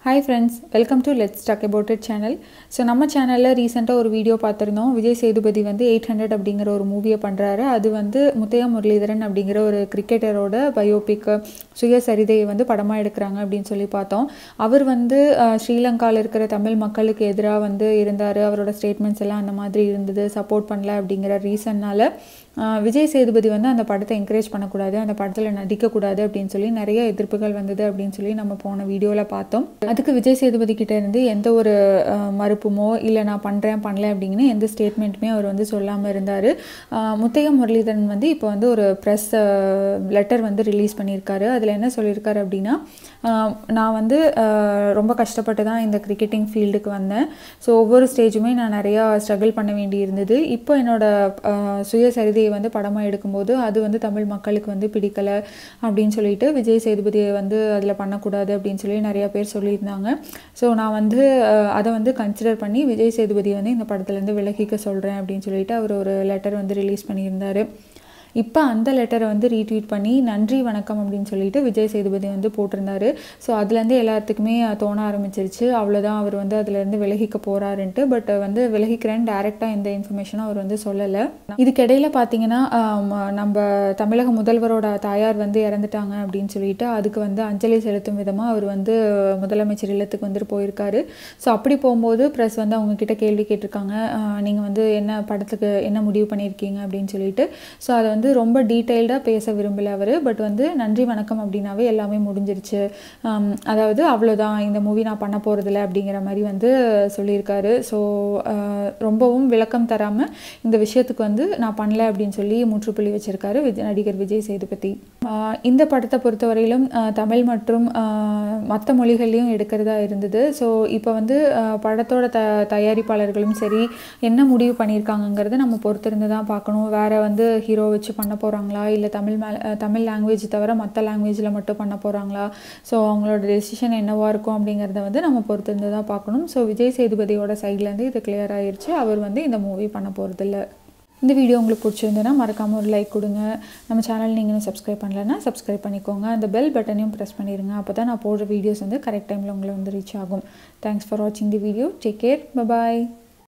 hi friends welcome to let's talk about it channel so நம்ம சேனலில் ரீசெண்டாக ஒரு வீடியோ பார்த்துருந்தோம் விஜய் சேதுபதி வந்து எயிட் ஹண்ட்ரட் அப்படிங்கிற ஒரு மூவியை பண்ணுறாரு அது வந்து முத்தையா முரளிதரன் அப்படிங்கிற ஒரு கிரிக்கெட்டரோட பயோபிக் சுயசரிதையை வந்து படமாக எடுக்கிறாங்க அப்படின்னு சொல்லி பார்த்தோம் அவர் வந்து அஹ், ஸ்ரீலங்காவில் இருக்கிற தமிழ் மக்களுக்கு எதிராக வந்து இருந்தார் அவரோட ஸ்டேட்மெண்ட்ஸ் எல்லாம் அந்த மாதிரி இருந்தது சப்போர்ட் பண்ணல அப்படிங்கிற ரீசன்னால் விஜய் சேதுபதி வந்து அந்த படத்தை என்கரேஜ் பண்ணக்கூடாது அந்த படத்தில் நடிக்கக்கூடாது அப்படின்னு சொல்லி நிறைய எதிர்ப்புகள் வந்தது அப்படின்னு சொல்லி நம்ம போன வீடியோவில் பார்த்தோம் அதுக்கு விஜய் சேதுபதி கிட்ட இருந்து எந்த ஒரு அஹ், மறுப்புமோ இல்லை நான் பண்ணுறேன் பண்ணல அப்படின்னு எந்த ஸ்டேட்மெண்ட்டுமே அவர் வந்து சொல்லாமல் இருந்தார் முத்தைய முரளிதரன் வந்து இப்போ வந்து ஒரு ப்ரெஸ் லெட்டர் வந்து ரிலீஸ் பண்ணியிருக்காரு அதில் என்ன சொல்லியிருக்காரு அப்படின்னா அஹ், நான் வந்து அஹ், ரொம்ப கஷ்டப்பட்டு தான் இந்த கிரிக்கெட்டிங் ஃபீல்டுக்கு வந்தேன் ஸோ ஒவ்வொரு ஸ்டேஜுமே நான் நிறையா ஸ்ட்ரகிள் பண்ண வேண்டி இருந்தது இப்போ என்னோட அஹ், சுயசரிதையை வந்து படமாக எடுக்கும்போது அது வந்து தமிழ் மக்களுக்கு வந்து பிடிக்கலை அப்படின்னு சொல்லிட்டு விஜய் சேதுபதியை வந்து அதில் பண்ணக்கூடாது அப்படின்னு சொல்லி நிறையா பேர் சொல்லியிருந்தாங்க ஸோ நான் வந்து அஹ், அதை வந்து கன்சிடர் பண்ணி விஜய் சேதுபதியை வந்து இந்த படத்துலேருந்து விலகிக்க சொல்கிறேன் அப்படின்னு சொல்லிட்டு அவர் ஒரு லெட்டர் வந்து ரிலீஸ் பண்ணியிருந்தார் இப்போ அந்த லெட்டரை வந்து ரீட்வீட் பண்ணி நன்றி வணக்கம் அப்படின்னு சொல்லிட்டு விஜய் சேதுபதி வந்து போட்டிருந்தாரு ஸோ அதுலேருந்து எல்லாத்துக்குமே தோண ஆரம்பிச்சிருச்சு அவ்வளோதான் அவர் வந்து அதுலேருந்து விலகிக்க போகிறாருன்ட்டு பட் வந்து விலகிக்கிறேன்னு டேரெக்டாக எந்த இன்ஃபர்மேஷனும் அவர் வந்து சொல்லலை இதுக்கிடையில் பார்த்தீங்கன்னா ஆம், நம்ம தமிழக முதல்வரோட தாயார் வந்து இறந்துட்டாங்க அப்படின்னு சொல்லிட்டு அதுக்கு வந்து அஞ்சலி செலுத்தும் விதமாக அவர் வந்து முதலமைச்சர் இல்லத்துக்கு வந்துட்டு போயிருக்காரு ஸோ அப்படி போகும்போது ப்ரெஸ் வந்து அவங்க கிட்ட கேள்வி கேட்டிருக்காங்க நீங்கள் வந்து என்ன படத்துக்கு என்ன முடிவு பண்ணியிருக்கீங்க அப்படின்னு சொல்லிட்டு ஸோ அதை வந்து ரொம்ப டீட்டெயில்டாக பேச விரும்பல அவர் பட் வந்து நன்றி வணக்கம் அப்படின்னாவே எல்லாமே முடிஞ்சிருச்சு ஆம், அதாவது அவ்வளோதான் இந்த மூவி நான் பண்ண போகிறதில்ல அப்படிங்கிற மாதிரி வந்து சொல்லியிருக்காரு ஸோ ரொம்பவும் விளக்கம் தராமல் இந்த விஷயத்துக்கு வந்து நான் பண்ணல அப்படின்னு சொல்லி முற்றுப்புள்ளி வச்சிருக்காரு விஜய் நடிகர் விஜய் சேதுபதி ஆஹ் இந்த படத்தை பொறுத்தவரையிலும் ஆஹ் தமிழ் மற்றும் மற்ற மொழிகள்லையும் எடுக்கிறதா இருந்தது ஸோ இப்போ வந்து ஆஹ் படத்தோட த தயாரிப்பாளர்களும் சரி என்ன முடிவு பண்ணியிருக்காங்கங்கிறத நம்ம பொறுத்திருந்து தான் பார்க்கணும் வேறு வந்து ஹீரோ வச்சு பண்ண போகிறாங்களா இல்லை தமிழ் மேலே தமிழ் லாங்குவேஜ் தவிர மற்ற லாங்குவேஜில் மட்டும் பண்ண போகிறாங்களா ஸோ அவங்களோட டெசிஷன் என்னவா இருக்கும் அப்படிங்கிறத வந்து நம்ம பொறுத்திருந்து தான் பார்க்கணும் ஸோ விஜய் சேதுபதியோட சைட்லேருந்து இது கிளியர் ஆயிருச்சு அவர் வந்து இந்த மூவி பண்ண போகிறதில்ல இந்த வீடியோ உங்களுக்கு பிடிச்சிருந்ததுன்னா மறக்காமல் ஒரு லைக் கொடுங்க நம்ம சேனல் நீங்கள் இன்னும் சப்ஸ்கிரைப் பண்ணலன்னா சப்ஸ்கிரைப் பண்ணிக்கோங்க அந்த பெல் பட்டனையும் ப்ரெஸ் பண்ணிடுங்க அப்போ தான் நான் போடுற வீடியோஸ் வந்து கரெக்ட் டைமில் உங்களை வந்து ரீச் ஆகும் தேங்க்ஸ் ஃபார் வாட்சிங் the video take care bye bye